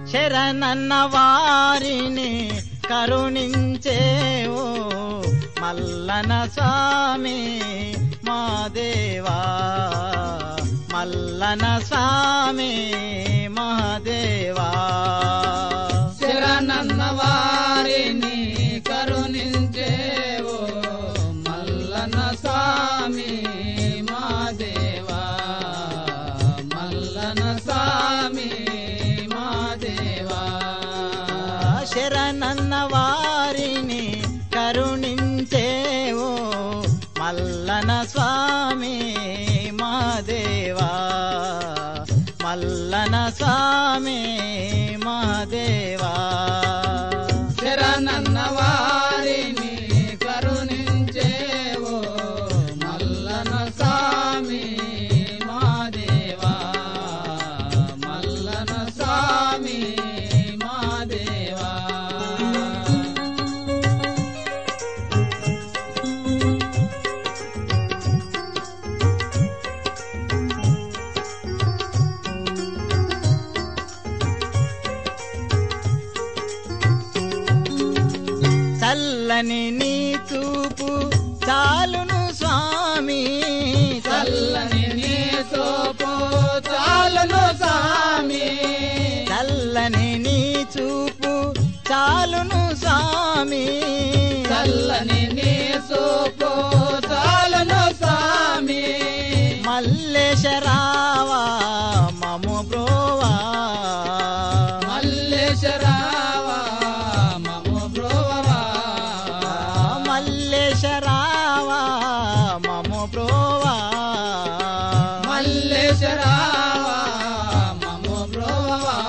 శరణన్న వారిని కరుణించేవో మల్లన స్వామి మా దేవా మల్లన స్వామి మహాదేవా శరణన్న వారిని కరుణించేవో మల్లన స్వామి మా దేవా మల్లన స్వామి మా దేవా శరణన్న వారిని కరుణించేవో మల్లన స్వామి మా దేవా మల్లన స్వామి మా దేవా శరణన్న వారిని కరుణించేవో మల్లన స్వామి మా దేవా మల్లన స్వామి మా దేవా చల్లని నీ చూపు చాలును స్వామి చల్లని నీ సోపు చాలును స్వామి చల్లని నీ చూపు చాలును స్వామి చల్లని నీ సోపు చాలును స్వామి మల్లేశరావా మము బ్రోవా మల్లేశరావా మము బ్రోవరా మల్లేశరావా మము బ్రోవా మల్లేశరావా మము బ్రోవరా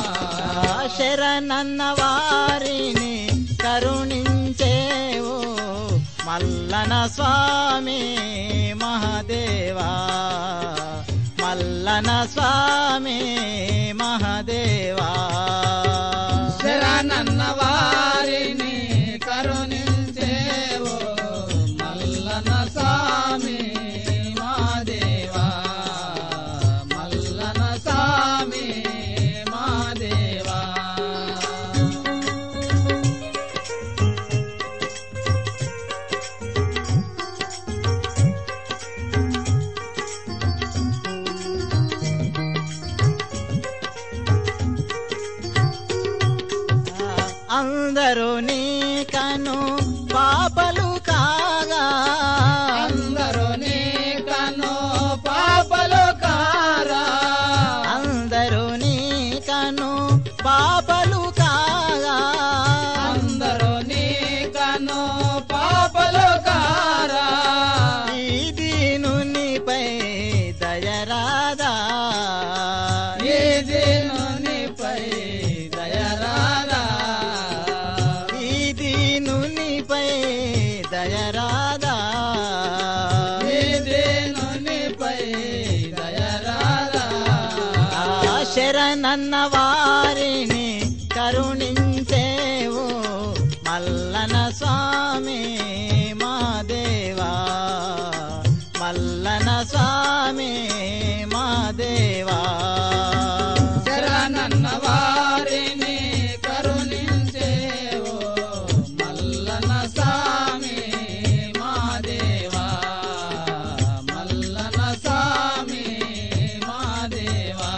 శరణన్న వారిని కరుణించేవో మల్లన స్వామి మహాదేవా మల్లన స్వామి మహాదేవా శరణన్న వారిని కరుణించేవో మల్లన స్వామి మా దేవా మల్లన స్వామి మా దేవా అందరూ నీ కను పాపలు కాగా అందరూ నీ కను పాపలు కారా అందరూ నీ కను పాపలు కాగా అందరూ నీ కను పాపలు కారా ఈ దీనునిపై దయరాదా ఈ దీనునిపై దయరారా ఈ దీనునిపై దయరాదా ఈ దీనునిపై దయరారా ఆ శరణన్న వారిని కరుణించేవు మల్లన స్వామి మా దేవా మల్లన స్వామి మా దేవా శరణన్న వారిని కరుణించేవో మల్లన స్వామి మా దేవా మల్లన స్వామి మా దేవా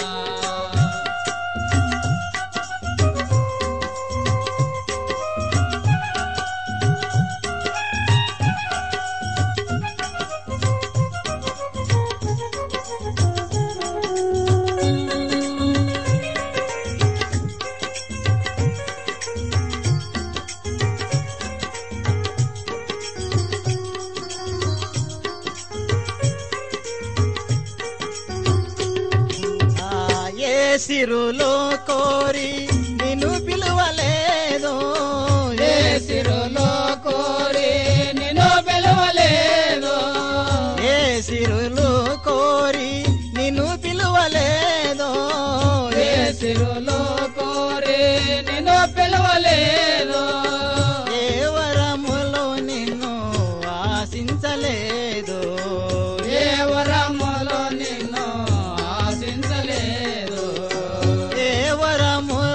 ఆ, ఏ సిరులో కోరి నిన్ను పిలువలేదో ఏ సిరులో కోరి నిన్ను పిలవలేదు ఏ సిరులు కోరి నిన్ను పిలువలేదో ఏ సిరులో కోరి నిన్ను పిలవలేదు ఏ వరములో నిన్ను ఆశించలేదు ఏ వరములో నిన్ను ఆశించలేదు ఏ వరములో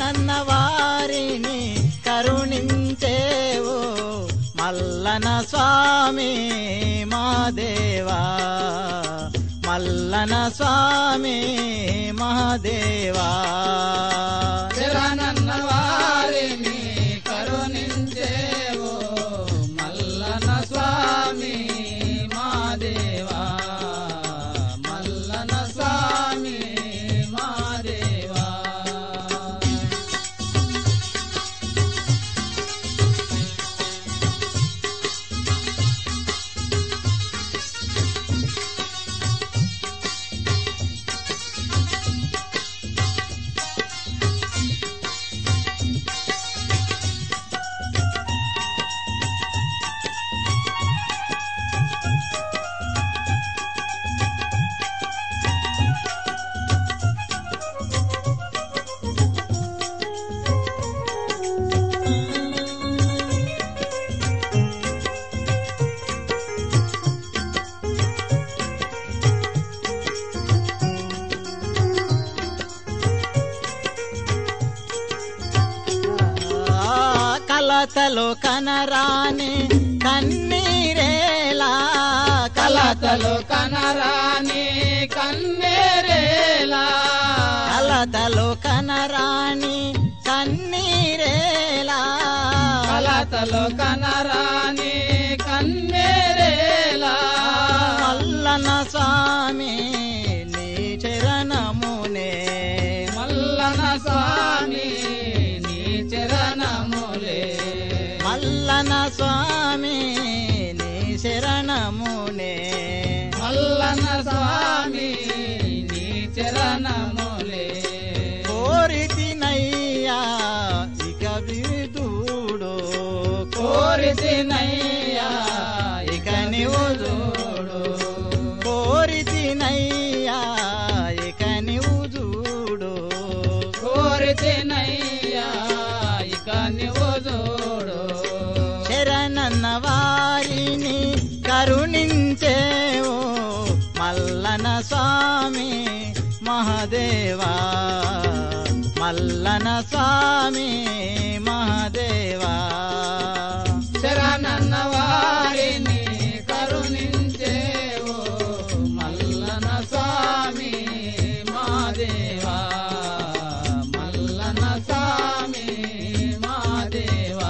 శరణన్న వారిని కరుణించేవు మల్లన స్వామి మా దేవా మల్లన స్వామి మహాదేవా శరణన్న వారిని కరుణించేవో మల్లన స్వామి మా దేవా మల్లన స్వామి మా దేవా ఆ, కలతలు కనరాని కన్నీరేలా కలతలు కనరాని కన్నేరేలా కలతలు కనరాని కన్నీరేలా కలతలు కనరాని కన్నేరేలా మల్లన స్వామి నీ చరణమునే మల్లన స్వామి నీ చరణములే మల్లన స్వామి నీ శరణమునే మల్లన స్వామి నీ చరణములే కోరితినయ్యా ఇక విదుడు కోరితినయ్యా ఇక నీవు చూడు కోరితినయ్యా ఇక నీవు చూడు కోరితినయ్యా ఇక నువ్వు చూడు శరణన్న వారిని కరుణించేవు మల్లన స్వామి మహాదేవా మల్లన స్వామి మహాదేవా శరణన్న వారిని కరుణించేవో మల్లన స్వామి మా దేవా మల్లన స్వామి మా దేవా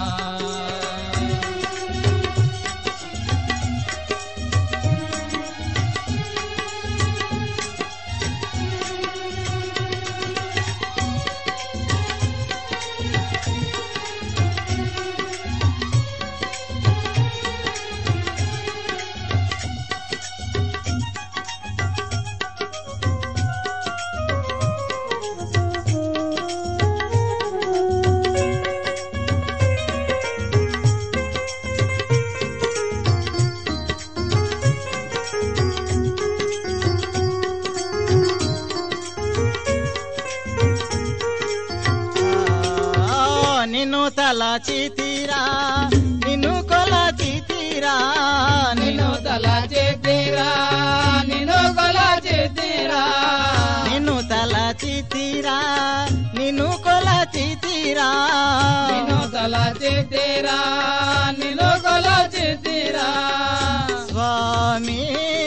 ఆ, నిన్ను తలచితిరా నిన్ను కొలచితిరా నిన్ను తల చేతిరా నిన్ను కొల చేతిరా నిన్ను తలచితిరా నిన్ను కొలచితిరా నిన్ను తల చేతిరా నిన్ను కొల చేతిరా స్వామి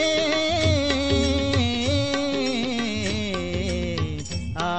ఆ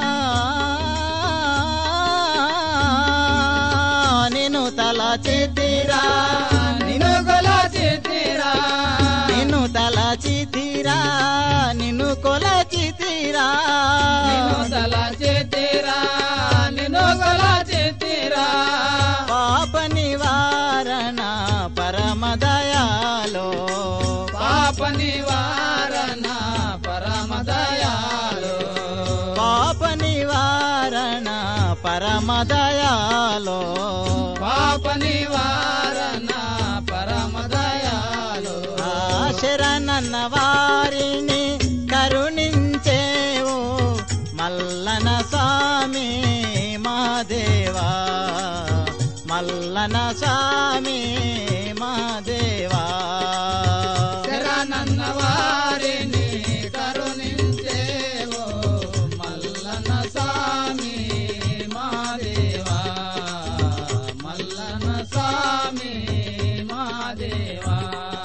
నిన్ను తలచితిరా నిన్ను కొల చేతిరా నిన్ను తలచితిరా నిన్ను కొలచితిరా నిన్ను తల చేతిరా నిన్ను కొల చేతిరా పాప నివారణ పరమదయాలో పాప నివారణ పరమ దయాలు పాప నివారణ పరమదయాలో పాప నివారణ పరమ దయాలు ఆ శరణన్న వారిని కరుణించేవు మల్లన స్వామి మహాదేవా మల్లన స్వామి మహాదేవా శరణన్న వారిని కరుణించేవో మల్లన స్వామి మా దేవా